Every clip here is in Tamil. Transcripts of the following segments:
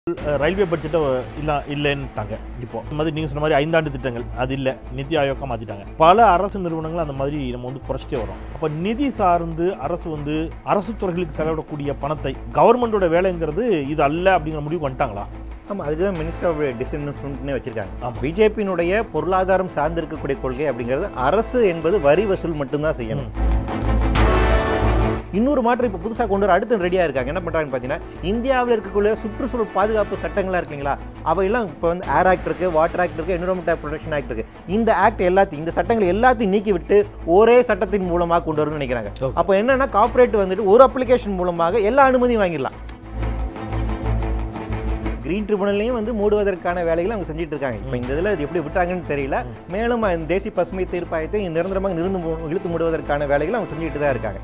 அஹ், ரயில்வே பட்ஜெட்டை இல்ல இல்லைன்னுட்டாங்க இப்போ இந்த மாதிரி நீங்கள் சொன்ன மாதிரி ஐந்தாண்டு திட்டங்கள் அது இல்லை நிதி ஆயோக்கா மாற்றிட்டாங்க பல அரசு நிறுவனங்கள் அந்த மாதிரி நம்ம வந்து குறைச்சிட்டே வரோம் அப்போ நிதி சார்ந்து அரசு வந்து அரசு துறைகளுக்கு செலவிடக்கூடிய பணத்தை கவர்மெண்டோட வேலைங்கிறது இது அல்ல அப்படிங்கிற முடிவு வந்துட்டாங்களா ஆமாம் அதுக்கு தான் மினிஸ்டர் ஆஃப் டிஸ்இன்வெஸ்ட்மெண்ட்னே வச்சிருக்காங்க ஆமா. பிஜேபியினுடைய பொருளாதாரம் சார்ந்து இருக்கக்கூடிய கொள்கை அப்படிங்கிறது அரசு என்பது வரி வசூல் மட்டும்தான் செய்யணும் இன்னொரு மாற்றம் இப்போ புதுசாக கொண்டு வர அடுத்து ரெடியாக இருக்காங்க என்ன பண்ணுறாங்கன்னு பார்த்தீங்கன்னா இந்தியாவில் இருக்கக்கூடிய சுற்றுச்சூழல் பாதுகாப்பு சட்டங்களாக இருக்குங்களா அவையெல்லாம் இப்போ வந்து ஏர் ஆக்ட் இருக்குது வாட்டர் ஆக்ட் இருக்குது என்விரான்மெண்ட் ப்ரொடெக்ஷன் ஆக்ட் இருக்குது இந்த ஆக்ட் எல்லாத்தையும் இந்த சட்டங்கள் எல்லாத்தையும் நீக்கி விட்டு ஒரே சட்டத்தின் மூலமாக கொண்டு வரணும்னு நினைக்கிறாங்க Okay. அப்போ என்னன்னா கார்ப்பரேட் வந்துட்டு ஒரு அப்ளிகேஷன் மூலமாக எல்லா அனுமதியும் வாங்கிடலாம் கிரீன் ட்ரிபுனல்லையும் வந்து மூடுவதற்கான வேலைகளை அவங்க செஞ்சுட்டு இருக்காங்க இப்போ இந்த இதில் அது எப்படி விட்டாங்கன்னு தெரியல மேலும் இந்த தேசிய பசுமை தீர்ப்பாயத்தை நிரந்தரமாக நிறுந்து மூ- இழுத்து மூடுவதற்கான வேலைகளை அவங்க செஞ்சுட்டு தான் இருக்காங்க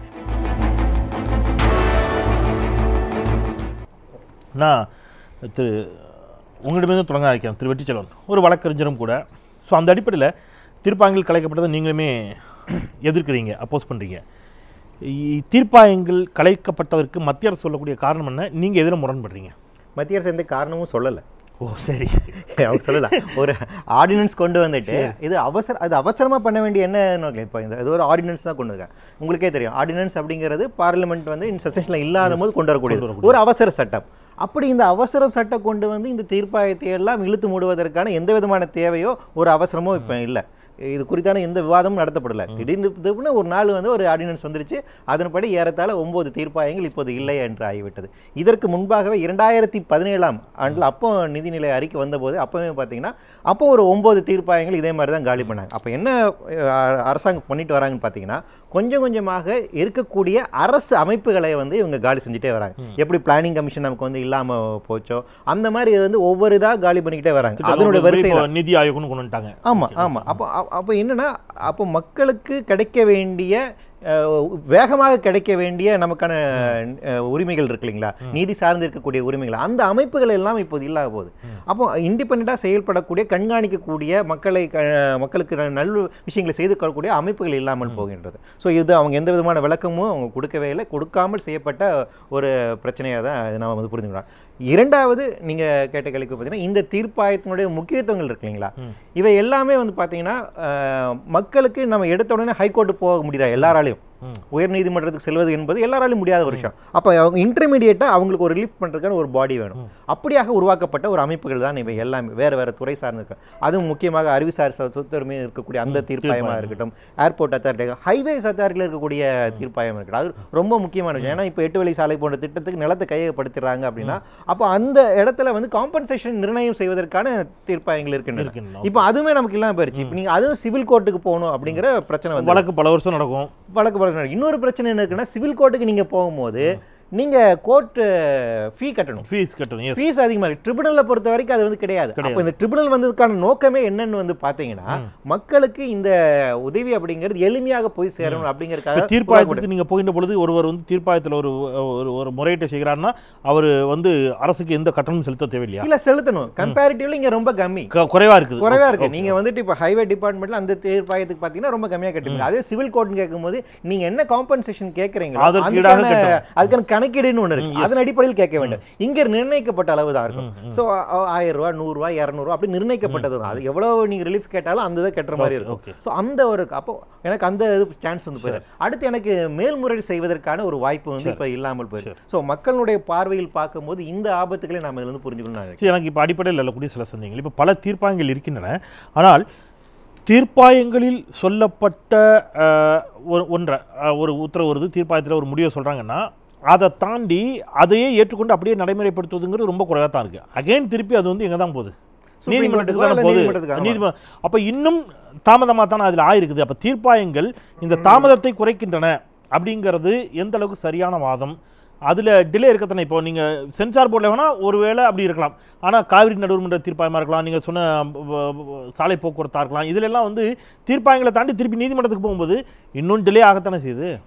நான் திரு உங்களிடமிருந்து தொடங்க இருக்கிறேன் திரு வெற்றிச்செல்வன் ஒரு வழக்கறிஞரும் கூட ஸோ அந்த அடிப்படையில் தீர்ப்பாயங்கள் கலைக்கப்பட்டதை நீங்களுமே எதிர்க்கிறீங்க அப்போஸ் பண்ணுறீங்க தீர்ப்பாயங்கள் கலைக்கப்பட்டதற்கு மத்திய அரசு சொல்லக்கூடிய காரணம் என்ன நீங்கள் எதில் முரண்படுறீங்க மத்திய அரசு எந்த காரணமும் சொல்லலை ஓ சரி அவங்க சொல்லலாம் ஒரு ஆர்டினன்ஸ் கொண்டு வந்துட்டு இது அவசர அது அவசரமாக பண்ண வேண்டிய என்ன இப்போ இந்த இது ஒரு ஆர்டினன்ஸ் தான் கொண்டு இருக்காங்க உங்களுக்கே தெரியும் ஆர்டினன்ஸ் அப்படிங்கிறது பார்லிமெண்ட் வந்து இந்த செஷனில் இல்லாத போது கொண்டு வரக்கூடியது ஒரு அவசர சட்டம் அப்படி இந்த அவசர சட்டம் கொண்டு வந்து இந்த தீர்ப்பாயத்தை எல்லாம் இழுத்து மூடுவதற்கான எந்த விதமான தேவையோ ஒரு அவசரமோ இப்போ இல்லை இது குறித்தான எந்த விவாதமும் நடத்தப்படல திடீர்னு திடீர்னு ஒரு நாள் வந்து ஒரு ஆர்டினன்ஸ் வந்துருச்சு அதன்படி ஏறத்தாழ ஒன்பது தீர்ப்பாயங்கள் இப்போது இல்லை என்று ஆகிவிட்டது இதற்கு முன்பாகவே இரண்டாயிரத்தி பதினேழாம் ஆண்டில் அப்போ நிதிநிலை அறிக்கை வந்தபோது அப்போவே பார்த்தீங்கன்னா அப்போ ஒரு ஒன்பது தீர்ப்பாயங்கள் இதே மாதிரி தான் காலி பண்ணாங்க அப்போ என்ன அஹ், அரசாங்கம் பண்ணிட்டு வராங்கன்னு பார்த்தீங்கன்னா கொஞ்சம் கொஞ்சமாக இருக்கக்கூடிய அரசு அமைப்புகளை வந்து இவங்க காலி செஞ்சுட்டே வராங்க எப்படி பிளானிங் கமிஷன் நமக்கு வந்து இல்லாமல் போச்சோ அந்த மாதிரி வந்து ஒவ்வொரு இதாக காலி பண்ணிக்கிட்டே வராங்க அதனுடைய வரிசை இப்போ நிதி ஆயோகம்னு கொண்டு வந்துட்டாங்க ஆமாம் ஆமாம் அப்போ அ- அப்போ என்னன்னா அப்போ மக்களுக்கு கிடைக்க வேண்டிய அஹ், வேகமாக கிடைக்க வேண்டிய நமக்கான அஹ், உரிமைகள் இருக்கு இல்லைங்களா நீதி சார்ந்து இருக்கக்கூடிய உரிமைகள் அந்த அமைப்புகள் எல்லாம் இப்போது இல்லாத போகுது அப்போ இண்டிபெண்ட்டாக செயல்படக்கூடிய கண்காணிக்கக்கூடிய மக்களை க- மக்களுக்கு ந- நல்ல விஷயங்களை செய்து கொள்ளக்கூடிய அமைப்புகள் இல்லாமல் போகின்றது ஸோ இது அவங்க எந்த விதமான விளக்கமும் அவங்க கொடுக்கவே இல்லை கொடுக்காமல் செய்யப்பட்ட ஒரு பிரச்சனையாக தான் இதை நம்ம வந்து புரிஞ்சுக்கிறோம் இரண்டாவது நீங்கள் கேட்ட கேள்விக்கு பார்த்தீங்கன்னா இந்த தீர்ப்பாயத்தினுடைய முக்கியத்துவங்கள் இருக்கு இல்லைங்களா இவை எல்லாமே வந்து பார்த்தீங்கன்னா அஹ், மக்களுக்கு நம்ம எடுத்த உடனே ஹைகோர்ட்டு போக முடியாது எல்லாராலையும் உயர் நீதிமன்றத்துக்கு செல்வது என்பது எல்லாராலையும் முடியாத ஒரு விஷயம் அப்போ அவங்க இன்டர்மீடியட்டாக அவங்களுக்கு ஒரு ரிலீஃப் பண்ணுறதுக்கான ஒரு பாடி வேணும் அப்படியாக உருவாக்கப்பட்ட ஒரு அமைப்புகள் தான் இவை எல்லாமே வேறு வேறு துறை சார்ந்து இருக்கு அதுவும் முக்கியமாக அறிவுசார் சொ- சொத்துரிமை இருக்கக்கூடிய அந்த தீர்ப்பாயமாக இருக்கட்டும் ஏர்போர்ட் அத்தாரிட்டி ஹைவேஸ் அத்தாரிட்டியில் இருக்கக்கூடிய தீர்ப்பாயம் இருக்கட்டும் அது ரொம்ப முக்கியமான விஷயம் ஏன்னா இப்போ எட்டு வழி சாலை போன்ற திட்டத்துக்கு நிலத்தை கையகப்படுத்துறாங்க அப்படின்னா அப்போ அந்த இடத்துல வந்து காம்பன்சேஷன் நிர்ணயம் செய்வதற்கான தீர்ப்பாயங்கள் இருக்கின்றன இருக்கின்றன. இப்போ அதுவுமே நமக்கு இல்லாமல் போயிருச்சு இப்போ நீங்கள் அதுவும் சிவில் கோர்ட்டுக்கு போகணும் அப்படிங்கிற பிரச்சனை வந்து வழக்கு பல வருஷம் நடக்கும் வழக்கு வழக்கு இன்னொரு பிரச்சனை என்ன இருக்குன்னா சிவில் கோர்ட்டுக்கு நீங்கள் போகும்போது நீங்கள் கோர்ட்டு ஃபீ கட்டணும் ஃபீஸ் கட்டணும் எஸ் ஃபீஸ் அதிகமாக இருக்கு ட்ரிபுனலை பொறுத்த வரைக்கும் அது வந்து கிடையாது அப்போ இந்த ட்ரிபுனல் வந்ததுக்கான நோக்கமே என்னன்னு வந்து பார்த்தீங்கன்னா மக்களுக்கு இந்த உதவி அப்படிங்கிறது எளிமையாக போய் சேரணும் அப்படிங்கறதுக்காக தீர்ப்பாயத்துக்கு நீங்க போகின்ற பொழுது ஒருவர் வந்து தீர்ப்பாயத்தில் ஒரு ஒரு ஒரு முறையீட்டை செய்கிறாருன்னா அவர் வந்து அரசுக்கு எந்த கட்டணமும் செலுத்த தேவையில்லையா இல்ல செலுத்தணும் கம்பேரிட்டிவ்ல இங்க ரொம்ப கம்மி க- குறைவா இருக்குது குறைவா இருக்கு நீங்க வந்துட்டு இப்போ ஹைவே டிபார்ட்மெண்ட்ல அந்த தீர்ப்பாயத்துக்கு பாத்தீங்கன்னா ரொம்ப கம்மியா கட்டுவீங்க அதே சிவில் கோர்ட்னு கேட்கும்போது நீங்க என்ன காம்பன்சேஷன் கேட்கறீங்களோ அதற்கு ஈடாக அதுக்கான- கட்டணும். அதுக்கான கணக்கீடுன்னு ஒண்ணு இருக்கு அதன் அடிப்படையில் கேட்க வேண்டும் இங்க நிர்ணயிக்கப்பட்ட அளவு தான் இருக்கும் ஸோ ஆயிரம் ரூபா நூறு ரூபா இரநூறுவா அப்படி நிர்ணயிக்கப்பட்டது வரும் அது எவ்வளவு நீங்க ரிலீஃப் கேட்டாலும் அந்த இதை கட்டுற மாதிரி Okay, இருக்கும் ஸோ அந்த ஒரு அப்போ எனக்கு அந்த இது சான்ஸ் வந்து போயிடுது அடுத்து எனக்கு மேல்முறையீடு செய்வதற்கான ஒரு வாய்ப்பு வந்து இப்போ இல்லாமல் போயிடுது ஸோ மக்களுடைய பார்வையில் பார்க்கும்போது இந்த ஆபத்துக்களை நம்ம இதுல இருந்து புரிஞ்சுக்கணும் நான் சரி, எனக்கு இப்போ அடிப்படையில் இல்லக்கூடிய சில சந்தேகங்கள் இப்போ பல தீர்ப்பாயங்கள் இருக்கின்றன ஆனால் தீர்ப்பாயங்களில் சொல்லப்பட்ட அஹ், ஒரு ஒன்றை அஹ், ஒரு உத்தரவு வருது தீர்ப்பாயத்தில் ஒரு முடிவை சொல்கிறாங்கன்னா அதை தாண்டி அதையே ஏற்றுக்கொண்டு அப்படியே நடைமுறைப்படுத்துவதுங்கிறது ரொம்ப குறைவாக தான் இருக்குது அகைன் திருப்பி அது வந்து எங்கே தான் போகுது Supreme நீதிமன்றத்துக்கு Court-க்கோ தானே அல்ல போகுது நீதிமன்றத்துக்கு, ஆமா. நீதிம அப்போ இன்னும் தாமதமாக தானே அதில் ஆயிருக்குது அப்போ தீர்ப்பாயங்கள் இந்த தாமதத்தை குறைக்கின்றன அப்படிங்கிறது எந்த அளவுக்கு சரியான வாதம் அதில் டிலே இருக்கத்தானே இப்போ நீங்கள் சென்சார் போர்டில் வேணால் ஒருவேளை அப்படி இருக்கலாம் ஆனால் காவிரி நடுவர்மன்ற தீர்ப்பாயமாக இருக்கலாம் நீங்கள் சொன்ன வ- வ- சாலை போக்குவரத்தாக இருக்கலாம் இதிலெல்லாம் வந்து தீர்ப்பாயங்களை தாண்டி திருப்பி நீதிமன்றத்துக்கு போகும்போது இன்னும் டிலே ஆகத்தானே செய்யுது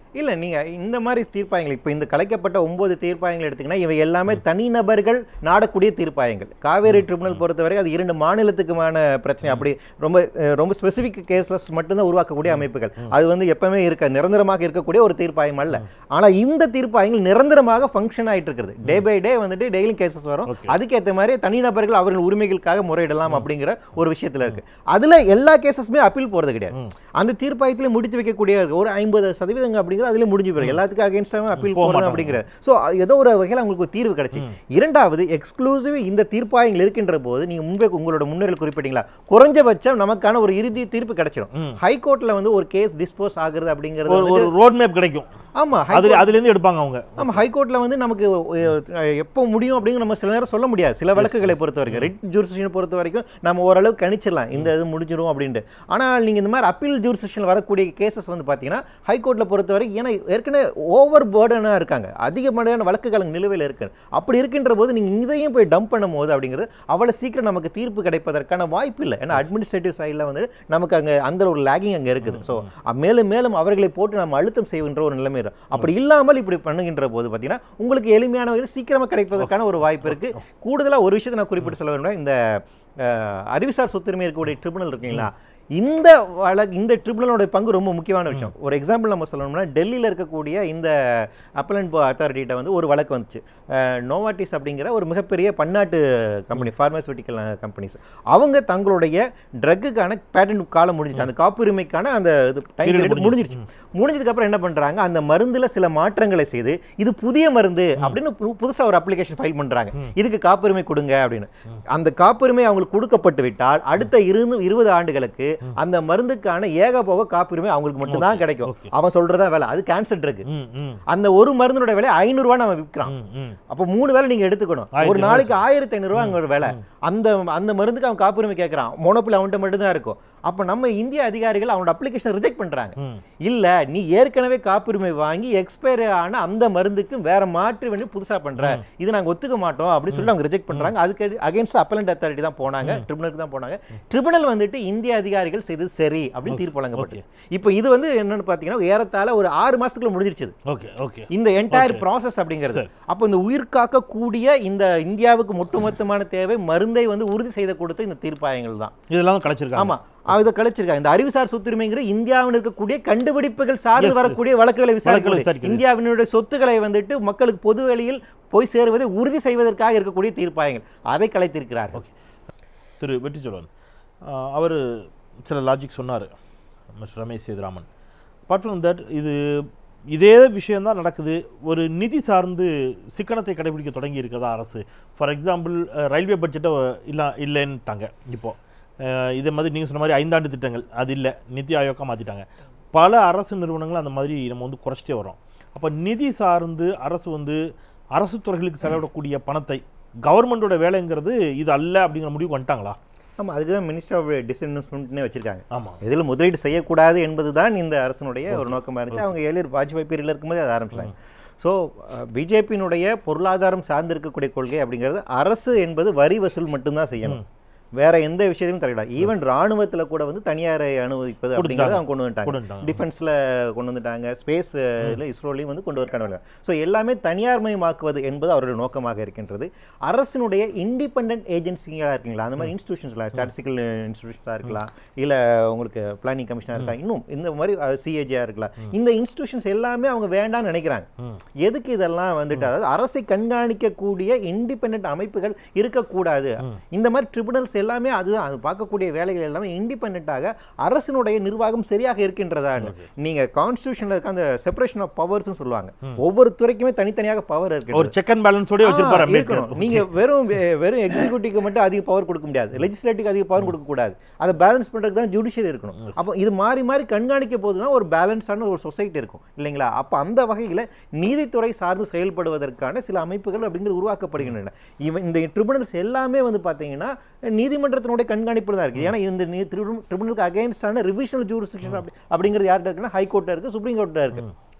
இல்ல நீங்க இந்த மாதிரி தீர்ப்பாயங்கள் இப்போ இந்த கலைக்கப்பட்ட ஒன்பது தீர்ப்பாயங்கள் எடுத்தீங்கன்னா இவை எல்லாமே தனிநபர்கள் நாடக்கூடிய தீர்ப்பாயங்கள் காவேரி ட்ரிபுனல் பொறுத்தவரை அது இரண்டு மாநிலத்துக்குமான பிரச்சனை அப்படி ரொம்ப அஹ், ரொம்ப ஸ்பெசிஃபிக் கேஸ்லஸ் மட்டும்தான் உருவாக்கக்கூடிய அமைப்புகள் அது வந்து எப்பவுமே இருக்க நிரந்தரமாக இருக்கக்கூடிய ஒரு தீர்ப்பாயம் அல்ல ஆனா இந்த தீர்ப்பாயங்கள் நிரந்தரமாக ஃபங்க்ஷன் ஆயிட்டு இருக்குது டே பை டே வந்துட்டு டெய்லி கேசஸ் வரும் அதுக்கேற்ற மாதிரி தனிநபர்கள் அவர்கள் உரிமைகளுக்காக முறையிடலாம் அப்படிங்கிற ஒரு விஷயத்துல இருக்கு அதுல எல்லா கேசஸுமே அப்பீல் போறது கிடையாது அந்த தீர்ப்பாயத்திலே முடித்து வைக்கக்கூடிய ஒரு ஐம்பது சதவீதம் அப்படிங்கிறது அதுல முடிஞ்சு போயிருக்கு எல்லாத்துக்கும் அகேன்ஸ்டாக அப்பீல் போக போகிறது மாட்டாங்க. அப்படிங்கிறது ஸோ ஏதோ ஒரு வகையில் அவங்களுக்கு ஒரு தீர்வு கிடைச்சி இரண்டாவது எக்ஸ்க்ளூசிவ் இந்த தீர்ப்பாயங்கள் இருக்கின்ற போது நீங்க முன்பே உங்களோட முன்னுரையில் குறிப்பிட்டீங்களா குறைஞ்சபட்சம் நமக்கான ஒரு இறுதி தீர்ப்பு கிடைச்சிடும் ஹைகோர்ட்ல வந்து ஒரு கேஸ் டிஸ்போஸ் ஆகுறது அப்படிங்கிறது ஒரு வந்து- ஒரு ரோட் மேப் கிடைக்கும் ஆமா அதுல அதுல இருந்து எடுப்பாங்க அவங்க ஆமா ஹைகோர்ட்ல வந்து நமக்கு அஹ், எப்போ முடியும் அப்படிங்கிற நம்ம சில நேரம் சொல்ல முடியாது சில வழக்குகளை பொறுத்த வரைக்கும் ரிட் ஜூரிஸ்டிஷனை பொறுத்த வரைக்கும் நம்ம ஓரளவு கணிச்சிடலாம் இந்த இது முடிஞ்சிரும் அப்படின்ட்டு ஆனால் நீங்க இந்த மாதிரி அப்பீல் ஜூரிஸ்டிஷன் வரக்கூடிய கேசஸ் வந்து பார்த்தீங்கன்னா ஹைகோர்ட்ல பொறுத்த வரைக்கும் ஏன்னா ஏற்கனவே ஓவர் பேர்டனாக இருக்காங்க அதிகப்படியான வழக்குகள் அங்க நிலுவையில் இருக்கு அப்படி இருக்கின்ற போது நீங்க இதையும் போய் டம்ப் பண்ணும் போது அப்படிங்கிறது அவ்வளவு சீக்கிரம் நமக்கு தீர்ப்பு கிடைப்பதற்கான வாய்ப்பு இல்லை ஏன்னா அட்மினிஸ்ட்ரேட்டிவ் சைடில் வந்து நமக்கு அங்க அந்த ஒரு லேகிங் அங்க இருக்குது ஸோ மேலும் மேலும் அவர்களை போட்டு நம்ம அழுத்தம் செய்கின்ற ஒரு நிலைமை இருக்கு. அப்படி இல்லாமல் இப்படி பண்ணுகின்ற போது பார்த்தீங்கன்னா உங்களுக்கு எளிமையான வகையில் சீக்கிரமா கிடைப்பதற்கான ஒரு வாய்ப்பு இருக்கு கூடுதலா ஒரு விஷயத்தை நான் குறிப்பிட்டு சொல்ல வேண்டும் இந்த அஹ், அறிவுசார் சொத்துரிமை இருக்கக்கூடிய ட்ரிபுனல் இருக்குங்களா இந்த வழக்கு இந்த ட்ரிபுனலோட பங்கு ரொம்ப முக்கியமான விஷயம் ஒரு எக்ஸாம்பிள் நம்ம சொல்லணும்னா டெல்லியில் இருக்கக்கூடிய இந்த அப்பலண்ட் அத்தாரிட்டிகிட்ட வந்து ஒரு வழக்கு வந்துச்சு அஹ், நோவாட்டிஸ் அப்படிங்கிற ஒரு மிகப்பெரிய பன்னாட்டு கம்பெனி ஃபார்மசூட்டிக்கல் கம்பெனிஸ் அவங்க தங்களுடைய ட்ரக்குக்கான பேட்டன்ட் காலம் முடிஞ்சிச்சு அந்த காப்புரிமைக்கான அந்த இது டைம் Period பீரியட் முடிஞ்சிருச்சு முடிஞ்சதுக்கு அப்புறம் என்ன பண்றாங்க அந்த மருந்துல சில மாற்றங்களை செய்து இது புதிய மருந்து அப்படின்னு பு- புதுசா ஒரு அப்ளிகேஷன் ஃபைல் பண்றாங்க இதுக்கு காப்புரிமை கொடுங்க அப்படின்னு அந்த காப்புரிமை அவங்களுக்கு கொடுக்கப்பட்டு விட்டால் அடுத்த இருந்து இருபது ஆண்டுகளுக்கு அந்த மருந்துக்கான ஏகபோக காப்புரிமை அவங்களுக்கு மட்டும்தான் கிடைக்கும் okay. அவன் சொல்றதா வேலை அது கேன்சர் ட்ரக் ம் ம் அந்த ஒரு மருந்தினோட விலை ஐநூறு ரூபாய் நம்ம விற்கிறான் ம் ம் அப்போ மூணு வேலை நீங்க எடுத்துக்கணும் ஒரு ஆயிரத்தி நாளைக்கு ஆயிரத்தி ஐநூறுரூவா அங்க ஒரு வேலை அந்த அந்த மருந்துக்கு அவன் காப்புரிமை கேட்கறான் மோனோப்பில் அவன்கிட்ட மட்டும்தான் இருக்கும் அப்போ நம்ம இந்திய அதிகாரிகள் அவனோட அப்ளிகேஷன் ரிஜெக்ட் பண்றாங்க ம் இல்ல நீ ஏற்கனவே காப்புரிமை வாங்கி எக்ஸ்பயர் ஆன அந்த மருந்துக்கு வேற மாற்று வேண்டி புதுசா பண்ற இது நாங்க ஒத்துக்க மாட்டோம் அப்படின்னு சொல்லி அவங்க ரிஜெக்ட் பண்றாங்க அதுக்கு அகைன்ஸ்ட் அப்பலண்ட் அத்தாரிட்டி தான் போனாங்க ட்ரிபுனலுக்கு தான் போனாங்க ட்ரிபுனல் வந்துட்டு இந்திய அதிகாரிகள் செய்தது சரி அப்படின்னு தீர்ப்பு வழங்கப்பட்டு இப்போ இது வந்து என்னன்னு பாத்தீங்கன்னா ஏறத்தாழ ஒரு ஆறு மாசத்துக்குள்ள முடிஞ்சிருச்சு இது. ஓகே ஓகே இந்த என்டையர் ப்ராசஸ் அப்படிங்கிறது அப்போ இந்த உயிர் காக்கக்கூடிய இந்த இந்தியாவுக்கு ஒட்டுமொத்தமான தேவை மருந்தை வந்து உறுதி செய்து கொடுத்த இந்த தீர்ப்பாயங்கள் தான் இதெல்லாம் தான் கிடைச்சிருக்காங்க ஆமா அவ இதை கழிச்சிருக்காங்க இந்த அறிவுசார் சொத்துரிமைங்கிற இந்தியாவில் இருக்கக்கூடிய கண்டுபிடிப்புகள் சார்ந்து Yes, yes. வரக்கூடிய வழக்குகளை வழக்குகளை விசாரிக்கிறது விசாரிக்கிறது. இந்தியாவினுடைய சொத்துக்களை வந்துட்டு மக்களுக்கு பொது வழியில் போய் சேருவதை உறுதி செய்வதற்காக இருக்கக்கூடிய தீர்ப்பாயங்கள் அதை கலைத்திருக்கிறார்கள் ஓகே திரு வெற்றிச்சோழன் அவர் சில லாஜிக் சொன்னார் mister Ramesh Sethuraman apart from that இது இதே விஷயம்தான் நடக்குது ஒரு நிதி சார்ந்து சிக்கனத்தை கடைபிடிக்க தொடங்கி இருக்கிறதா அரசு ஃபார் எக்ஸாம்பிள் ரயில்வே பட்ஜெட்டை இல்லை இல்லைன்ட்டாங்க இப்போ அஹ், இதே மாதிரி நீங்கள் சொன்ன மாதிரி ஐந்தாண்டு திட்டங்கள் அது இல்லை நிதி ஆயோக்கா மாற்றிட்டாங்க பல அரசு நிறுவனங்கள் அந்த மாதிரி நம்ம வந்து குறைச்சிட்டே வரோம் அப்போ நிதி சார்ந்து அரசு வந்து அரசு துறைகளுக்கு செலவிடக்கூடிய பணத்தை கவர்மெண்டோட வேலைங்கிறது இது அல்ல அப்படிங்கிற முடிவுக்கு வந்துட்டாங்களா ஆமா அதுக்கு தான் மினிஸ்டர் ஆஃப் டிஸ்இன்வெஸ்ட்மெண்ட்னே வச்சிருக்காங்க ஆமாம் இதில் முதலீடு செய்யக்கூடாது என்பதுதான் இந்த அரசனுடைய ஒரு நோக்கமாக இருந்துச்சு அவங்க ஏழியர் வாஜ்பாய் பீரியடில் இருக்கும்போது அதை ஆரம்பிச்சாங்க ஸோ பிஜேபியினுடைய பொருளாதாரம் சார்ந்து இருக்கக்கூடிய கொள்கை அப்படிங்கிறது அரசு என்பது வரி வசூல் மட்டும்தான் செய்யணும் வேற எந்த விஷயத்தையும் தலையிடாது ஈவன் ராணுவத்துல கூட வந்து தனியாரை அனுமதிப்பது அப்படிங்கிறத அவங்க கொண்டு கொண்டு வந்துட்டாங்க வந்துட்டாங்க. டிஃபென்ஸ்ல கொண்டு வந்துட்டாங்க ஸ்பேஸ் இஸ்ரோலையும் வந்து கொண்டு வரக்கான ஸோ எல்லாமே தனியார்மயமாக்குவது என்பது அவருடைய நோக்கமாக இருக்கின்றது அரசினுடைய இண்டிபெண்டன்ட் ஏஜென்சிங்களாக இருக்கீங்களா அந்த மாதிரி இன்ஸ்டியூஷன்ஸ்லாம் ஸ்டாட்டிஸ்டிக்கல் இன்ஸ்டியூஷன்ஸாக இருக்கலாம் இல்ல உங்களுக்கு பிளானிங் கமிஷனாக இருக்கலாம் இன்னும் இந்த மாதிரி சிஏஜியாக இருக்கலாம் இந்த இன்ஸ்டியூஷன்ஸ் எல்லாமே அவங்க வேண்டாம்னு நினைக்கிறாங்க எதுக்கு இதெல்லாம் வந்துட்டு அதாவது அரசை கண்காணிக்கக்கூடிய இண்டிபெண்டன்ட் அமைப்புகள் இருக்கக்கூடாது இந்த மாதிரி ட்ரிபுனல்ஸ் எல்லாமே அதுதான் அது பார்க்கக்கூடிய வேலைகள் எல்லாமே இண்டிபெண்ட்டாக அரசினுடைய நிர்வாகம் சரியாக இருக்கின்றதா நீங்க கான்ஸ்டியூஷன்ல இருக்க அந்த செப்பரேஷன் ஆஃப் பவர்ஸ்னு சொல்லுவாங்க ஒவ்வொரு துறைக்குமே தனித்தனியாக பவர் இருக்கு ஒரு செக் அண்ட் பேலன்ஸோடய வச்சிருப்பாரு ஆ, அம்பேத்கர் இருக்கணும். நீங்க வெறும் வெ- வெறும் எக்ஸிக்யூட்டிவ்க்கு மட்டும் அதிக பவர் கொடுக்க முடியாது லெஜிஸ்லேட்டிவ் அதிக பவர் கொடுக்க கூடாது அதை பேலன்ஸ் பண்றதுக்கு தான் ஜுடிஷியரி இருக்கணும் அப்போ இது மாறி மாறி கண்காணிக்க போது தான் ஒரு பேலன்ஸான ஒரு சொசைட்டி இருக்கும் இல்லைங்களா அப்போ அந்த வகையில் நீதித்துறை சார்ந்து செயல்படுவதற்கான சில அமைப்புகள் அப்படிங்கிறது உருவாக்கப்படுகின்றன இவன் இந்த ட்ரிபுனல்ஸ் எல்லாமே வந்து பார்த்தீங்கன்னா நீதிமன்றத்தினுடைய கண்காணிப்பு தான் இருக்கு ஏன்னா இந்த ட்ரிபுனலுக்கு அகைன்ஸ்டான ரிவிஷனல் ஜூரிஸ்டிக்ஷன் அப்படி அப்படிங்கிறது யார்கிட்ட இருக்குன்னா ஹைகோர்ட்டில் இருக்கு சுப்ரீம் கோர்ட்டில் இருக்கு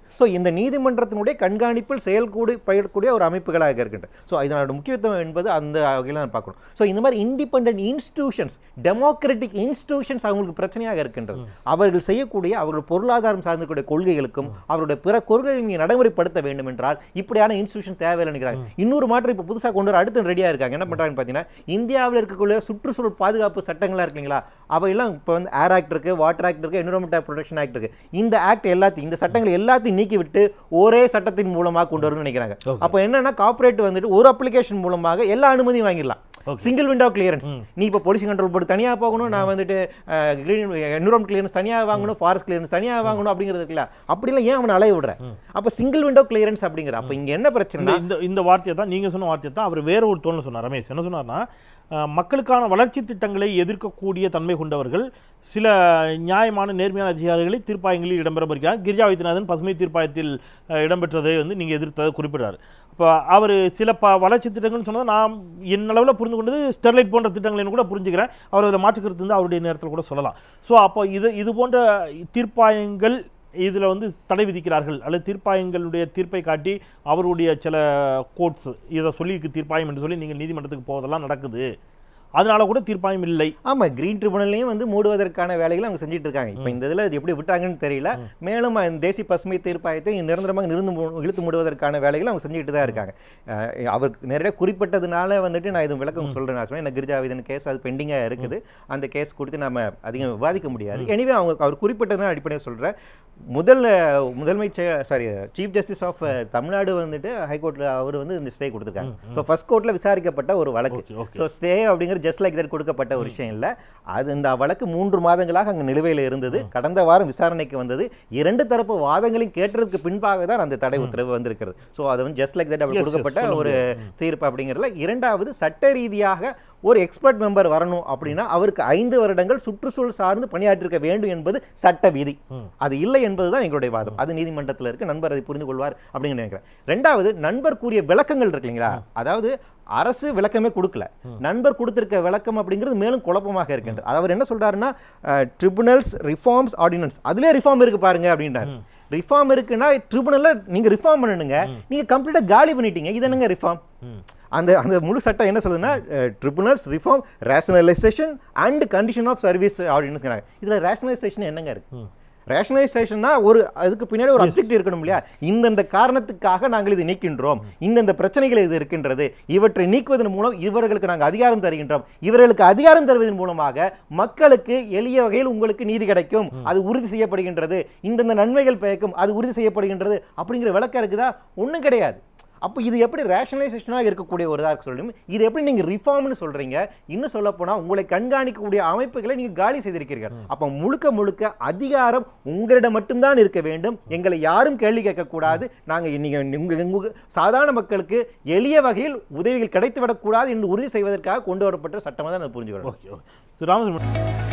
ஸோ இந்த நீதிமன்றத்தினுடைய கண்காணிப்பில் செயல்கூடி பயிரக்கூடிய ஒரு அமைப்புகளாக இருக்கின்றன ஸோ இதனோட முக்கியத்துவம் என்பது அந்த வகையில் நான் பார்க்கணும் ஸோ இந்த மாதிரி இண்டிபெண்டன்ட் இன்ஸ்டிடியூஷன்ஸ் டெமோக்ராட்டிக் இன்ஸ்டிடியூஷன்ஸ் அவங்களுக்கு பிரச்சனையாக இருக்கின்றது அவர்கள் செய்யக்கூடிய அவர்கள் பொருளாதாரம் சார்ந்திருக்கக்கூடிய கொள்கைகளுக்கும் அவருடைய பிற கொள்கைகளை நீங்க நடைமுறைப்படுத்த வேண்டும் என்றால் இப்படியான இன்ஸ்டிடியூஷன் தேவையில்லை நினைக்கிறாங்க இன்னொரு மாற்றம் இப்போ புதுசாக கொண்டு வர அடுத்து ரெடியாக இருக்காங்க என்ன பண்ணுறாங்கன்னு பார்த்தீங்கன்னா இந்தியாவில் இருக்கக்கூடிய சுற்றுச்சூழல் பாதுகாப்பு சட்டங்களாக இருக்குங்களா அவையெல்லாம் இப்போ வந்து ஏர் ஆக்ட் இருக்கு வாட்டர் ஆக்ட் இருக்கு என்விரான்மெண்டல் ப்ரொடெக்ஷன் ஆக்ட் இருக்கு இந்த ஆக்ட் எல்லாத்தையும் இந்த சட்டங்கள் எல்லாத்தையும் நீக்கிவிட்டு ஒரே சட்டத்தின் மூலமாக கொண்டு வரணும்னு நினைக்கிறாங்க அப்போ என்னன்னா கார்ப்பரேட் வந்துட்டு ஒரு அப்ளிகேஷன் மூலமாக எல்லா அனுமதியும் வாங்கிடலாம் சிங்கிள் விண்டோ கிளியரன்ஸ் நீ இப்போ பொலிஷன் கண்ட்ரோல் போர்டு தனியாக போகணும் நான் வந்துட்டு கிரீன் என்விரான்மெண்ட் கிளியரன்ஸ் தனியாக வாங்கணும் ஃபாரஸ்ட் கிளியரன்ஸ் தனியாக வாங்கணும் அப்படிங்கிறது இருக்குல்ல அப்படிலாம் ஏன் அவனை அலைய விடுற அப்போ சிங்கிள் விண்டோ கிளியரன்ஸ் அப்படிங்கிற அப்போ இங்க என்ன பிரச்சனை இந்த இந்த இந்த வார்த்தையை தான் நீங்க சொன்ன வார்த்தையை தான் அவர் வேற ஒரு தோணல் சொன்னார் ரமேஷ் என்ன சொன்னார்னா அஹ், மக்களுக்கான வளர்ச்சி திட்டங்களை எதிர்க்கக்கூடிய தன்மை கொண்டவர்கள் சில நியாயமான நேர்மையான அதிகாரிகளை தீர்ப்பாயங்களில் இடம்பெற வருகிறார் கிரிஜா வைத்தியநாதன் பசுமை தீர்ப்பாயத்தில் அஹ், இடம்பெற்றதை வந்து நீங்க எதிர்த்ததை குறிப்பிடுறாரு இப்போ அவர் சில ப வளர்ச்சி திட்டங்கள்னு சொன்னதை நான் என்னளவில் புரிந்து கொண்டது ஸ்டெர்லைட் போன்ற திட்டங்கள்னு கூட புரிஞ்சுக்கிறேன் அவர் அதில் மாற்றுக்கிறது வந்து அவருடைய நேரத்தில் கூட சொல்லலாம் ஸோ அப்போ இது இது போன்ற தீர்ப்பாயங்கள் இதில் வந்து தடை விதிக்கிறார்கள் அல்லது தீர்ப்பாயங்களுடைய தீர்ப்பை காட்டி அவருடைய சில கோர்ட்ஸ் இதை சொல்லியிருக்கு தீர்ப்பாயம் என்று சொல்லி நீங்கள் நீதிமன்றத்துக்கு போவதெல்லாம் நடக்குது அதனால கூட தீர்ப்பாயம் இல்லை ஆமா கிரீன் ட்ரிபுனல்லையும் வந்து மூடுவதற்கான வேலைகளை அவங்க செஞ்சுட்டு இருக்காங்க இப்போ இந்த இதில் எப்படி விட்டாங்கன்னு தெரியல மேலும் அந்த தேசிய பசுமை தீர்ப்பாயத்தை நிரந்தரமாக நிறுந்து மூ- இழுத்து மூடுவதற்கான வேலைகளை அவங்க செஞ்சுட்டு தான் இருக்காங்க அஹ் அவருக்கு நிறைய குறிப்பிட்டதுனால வந்துட்டு நான் இது விளக்கம் சொல்றேன் நான் சொன்னேன் எனக்கு கிரிஜாவிதன் கேஸ் அது பெண்டிங்காக இருக்குது அந்த கேஸ் கொடுத்து நம்ம அதிகம் விவாதிக்க முடியாது எனிவே அவங்க அவர் குறிப்பிட்டதுனால அடிப்படையாக சொல்றேன் முதல் அஹ், முதன்மை sorry chief justice of Tamil Nadu வந்துட்டு ஹைகோர்ட்ல அவர் வந்து இந்த ஸ்டே கொடுத்துருக்காங்க ஸோ ஃபர்ஸ்ட் கோர்ட்ல விசாரிக்கப்பட்ட ஒரு வழக்கு Okay, okay. ஸோ ஸ்டே அப்படிங்கிற ஜஸ்ட் லைக் தட் கொடுக்கப்பட்ட ஒரு விஷயம் இல்லை அது இந்த வழக்கு மூன்று மாதங்களாக அங்கே நிலுவையில் இருந்தது கடந்த வாரம் விசாரணைக்கு வந்தது இரண்டு தரப்பு வாதங்களையும் கேட்டதுக்கு பின்பாக தான் அந்த தடை உத்தரவு வந்திருக்கிறது ஸோ அது வந்து ஜஸ்ட் லைக் தட் அப்படி Yes, yes, கொடுக்கப்பட்ட சொல்ல ஒரு தீர்ப்பு அப்படிங்கிறதுல இரண்டாவது சட்ட ரீதியாக ஒரு எக்ஸ்பர்ட் மெம்பர் வரணும் அப்படின்னா அவருக்கு ஐந்து வருடங்கள் சுற்றுச்சூழல் சார்ந்து பணியாற்றிருக்க வேண்டும் என்பது சட்ட விதி அது இல்லை என்பதுதான் எங்களுடைய வாதம் அது நீதிமன்றத்தில் இருக்கு நண்பர் அதை புரிந்து கொள்வார் அப்படின்னு நினைக்கிறேன் ரெண்டாவது நண்பர் கூறிய விளக்கங்கள் இருக்கு இல்லைங்களா அதாவது அரசு விளக்கமே கொடுக்கல நண்பர் கொடுத்திருக்க விளக்கம் அப்படிங்கிறது மேலும் குழப்பமாக இருக்கின்றது அது அவர் என்ன சொல்றாருன்னா ட்ரிபுனல்ஸ் ரிஃபார்ம்ஸ் ஆர்டினன்ஸ் அதுலயே ரிஃபார்ம் இருக்கு பாருங்க அப்படின்றாரு ரிஃபார்ம் இருக்குன்னா ட்ரிபுனல்ல நீங்க ரிஃபார்ம் பண்ணணுங்க நீங்க கம்ப்ளீட்டா காலி பண்ணிட்டீங்க இது என்னங்க ரிஃபார்ம் அந்த அந்த முழு சட்டம் என்ன சொல்லுதுன்னா tribunals reform rationalisation and condition of service அப்படின்னு இதுல ரேஷனலைசேஷன் என்னங்க இருக்கு ரேஷனலைசேஷன்னா ஒரு அதுக்கு பின்னாடி ஒரு அப்ஜெக்ட் இருக்கணும் இல்லையா இந்தந்த காரணத்துக்காக நாங்கள் இதை நீக்கின்றோம் இந்தந்த பிரச்சனைகள் இது இருக்கின்றது இவற்றை நீக்குவதன் மூலம் இவர்களுக்கு நாங்கள் அதிகாரம் தருகின்றோம் இவர்களுக்கு அதிகாரம் தருவதன் மூலமாக மக்களுக்கு எளிய வகையில் உங்களுக்கு நீதி கிடைக்கும் அது உறுதி செய்யப்படுகின்றது இந்தந்த நன்மைகள் பயக்கும் அது உறுதி செய்யப்படுகின்றது அப்படிங்கிற விளக்கம் இருக்குதா ஒண்ணும் கிடையாது அப்போ இது எப்படி ரேஷனலைசேஷனாக இருக்கக்கூடிய ஒரு இதாக சொல்லணும் இது எப்படி நீங்கள் ரிஃபார்ம்னு சொல்றீங்க இன்னும் சொல்ல போனா உங்களை கண்காணிக்கக்கூடிய அமைப்புகளை நீங்க காலி செய்திருக்கிறீர்கள் அப்போ முழுக்க முழுக்க அதிகாரம் உங்களிடம் மட்டும்தான் இருக்க வேண்டும் எங்களை யாரும் கேள்வி கேட்கக்கூடாது நாங்க நீங்க உங்க உங்க சாதாரண மக்களுக்கு எளிய வகையில் உதவிகள் கிடைத்து விடக்கூடாது என்று உறுதி செய்வதற்காக கொண்டு வரப்பட்ட சட்டமாக தான் அதை புரிஞ்சுக்கணும் ஓகே ஓகே திரு ராமசுப்ரமணியன்